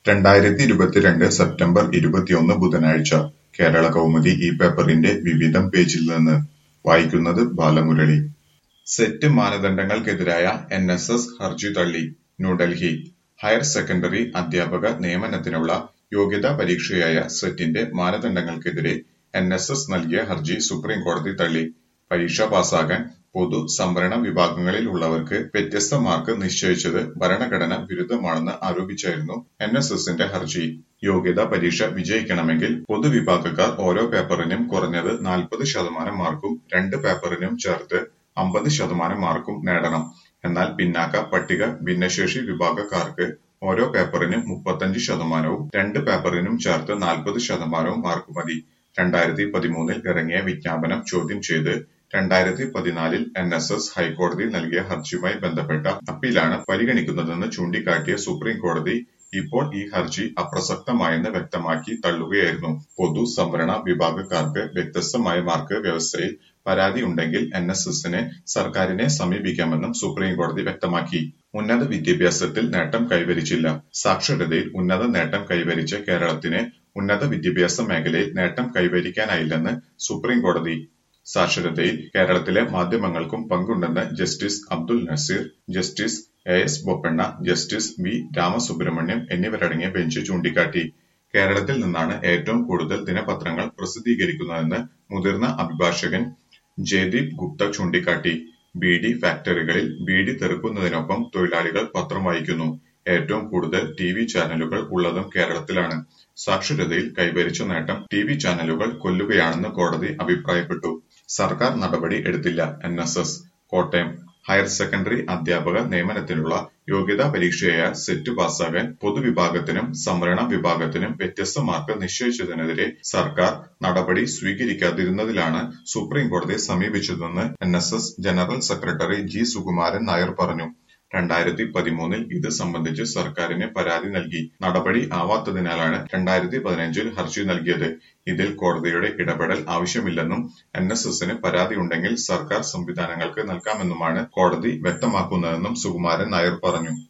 രണ്ടായിരത്തി ഇരുപത്തിരണ്ട് സെപ്റ്റംബർ ഇരുപത്തിയൊന്ന് ബുധനാഴ്ച കേരള കൗമുദി ഈ പേപ്പറിന്റെ വിവിധം പേജിൽ നിന്ന് വായിക്കുന്നത് ബാലമുരളി സെറ്റ് മാനദണ്ഡങ്ങൾക്കെതിരായ എൻ എസ് എസ് ഹർജി തള്ളി ന്യൂഡൽഹി ഹയർ സെക്കൻഡറി അധ്യാപക നിയമനത്തിനുള്ള യോഗ്യതാ പരീക്ഷയായ സെറ്റിന്റെ മാനദണ്ഡങ്ങൾക്കെതിരെ എൻ എസ് എസ് നൽകിയ ഹർജി സുപ്രീം കോടതി തള്ളി പരീക്ഷ പാസ്സാകാൻ പൊതു സംവരണ വിഭാഗങ്ങളിൽ ഉള്ളവർക്ക് വ്യത്യസ്ത മാർക്ക് നിശ്ചയിച്ചത് ഭരണഘടന വിരുദ്ധമാണെന്ന് ആരോപിച്ചായിരുന്നു എൻ എസ് എസിന്റെ ഹർജി യോഗ്യതാ പരീക്ഷ വിജയിക്കണമെങ്കിൽ പൊതുവിഭാഗക്കാർ ഓരോ പേപ്പറിനും കുറഞ്ഞത് നാൽപ്പത് ശതമാനം മാർക്കും രണ്ട് പേപ്പറിനും ചേർത്ത് അമ്പത് ശതമാനം മാർക്കും നേടണം എന്നാൽ പിന്നാക്ക പട്ടിക ഭിന്നശേഷി വിഭാഗക്കാർക്ക് ഓരോ പേപ്പറിനും മുപ്പത്തഞ്ച് ശതമാനവും രണ്ട് പേപ്പറിനും ചേർത്ത് നാൽപ്പത് ശതമാനവും മാർക്ക് മതി രണ്ടായിരത്തി പതിമൂന്നിൽ ഇറങ്ങിയ വിജ്ഞാപനം ചോദ്യം ചെയ്ത് രണ്ടായിരത്തി പതിനാലിൽ എൻ എസ് എസ് ഹൈക്കോടതി നൽകിയ ഹർജിയുമായി ബന്ധപ്പെട്ട അപ്പീലാണ് പരിഗണിക്കുന്നതെന്ന് ചൂണ്ടിക്കാട്ടിയ സുപ്രീം കോടതി ഇപ്പോൾ ഈ ഹർജി അപ്രസക്തമായെന്ന് വ്യക്തമാക്കി തള്ളുകയായിരുന്നു പൊതു സംവരണ വിഭാഗക്കാർക്ക് വ്യത്യസ്തമായ മാർക്ക് വ്യവസ്ഥയിൽ പരാതി ഉണ്ടെങ്കിൽ എൻ എസ് എസിനെ സർക്കാരിനെ സമീപിക്കാമെന്നും സുപ്രീം കോടതി വ്യക്തമാക്കി ഉന്നത വിദ്യാഭ്യാസത്തിൽ നേട്ടം കൈവരിച്ചില്ല സാക്ഷരതയിൽ ഉന്നത നേട്ടം കൈവരിച്ച കേരളത്തിന് ഉന്നത വിദ്യാഭ്യാസ മേഖലയിൽ നേട്ടം കൈവരിക്കാനായില്ലെന്ന് സുപ്രീം കോടതി സാക്ഷരതയിൽ കേരളത്തിലെ മാധ്യമങ്ങൾക്കും പങ്കുണ്ടെന്ന് justice Abdul Nazeer justice A S Bopanna justice V Ramasubramanian എന്നിവരടങ്ങിയ ബെഞ്ച് ചൂണ്ടിക്കാട്ടി കേരളത്തിൽ നിന്നാണ് ഏറ്റവും കൂടുതൽ ദിനപത്രങ്ങൾ പ്രസിദ്ധീകരിക്കുന്നതെന്ന് മുതിർന്ന അഭിഭാഷകൻ ജയദീപ് ഗുപ്ത ചൂണ്ടിക്കാട്ടി ബീഡി ഫാക്ടറികളിൽ ബീഡി തെറുക്കുന്നതിനൊപ്പം തൊഴിലാളികൾ പത്രം വായിക്കുന്നു ഏറ്റവും കൂടുതൽ ടി വി ചാനലുകൾ ഉള്ളതും കേരളത്തിലാണ് സാക്ഷരതയിൽ കൈവരിച്ച നേട്ടം ടി വി ചാനലുകൾ കൊല്ലുകയാണെന്ന് കോടതി അഭിപ്രായപ്പെട്ടു സർക്കാർ നടപടി എടുത്തില്ല N S S Kottayam higher secondary അധ്യാപക നിയമനത്തിനുള്ള യോഗ്യതാ പരീക്ഷയായ സെറ്റ് പാസ്സാകാൻ പൊതുവിഭാഗത്തിനും സംവരണ വിഭാഗത്തിനും വ്യത്യസ്ത മാർക്ക് നിശ്ചയിച്ചതിനെതിരെ സർക്കാർ നടപടി സ്വീകരിക്കാതിരുന്നതിലാണ് സുപ്രീം കോടതിയെ സമീപിച്ചതെന്ന് N general secretary G Sukumaran Nair പറഞ്ഞു രണ്ടായിരത്തി പതിമൂന്നിൽ ഇത് സംബന്ധിച്ച് സർക്കാരിന് പരാതി നൽകി നടപടി ആവാത്തതിനാലാണ് രണ്ടായിരത്തി പതിനഞ്ചിൽ ഹർജി നൽകിയത് ഇതിൽ കോടതിയുടെ ഇടപെടൽ ആവശ്യമില്ലെന്നും എൻ എസ് എസിന് പരാതിയുണ്ടെങ്കിൽ സർക്കാർ സംവിധാനങ്ങൾക്ക് നൽകാമെന്നുമാണ് കോടതി വ്യക്തമാക്കുന്നതെന്നും സുകുമാരൻ നായർ പറഞ്ഞു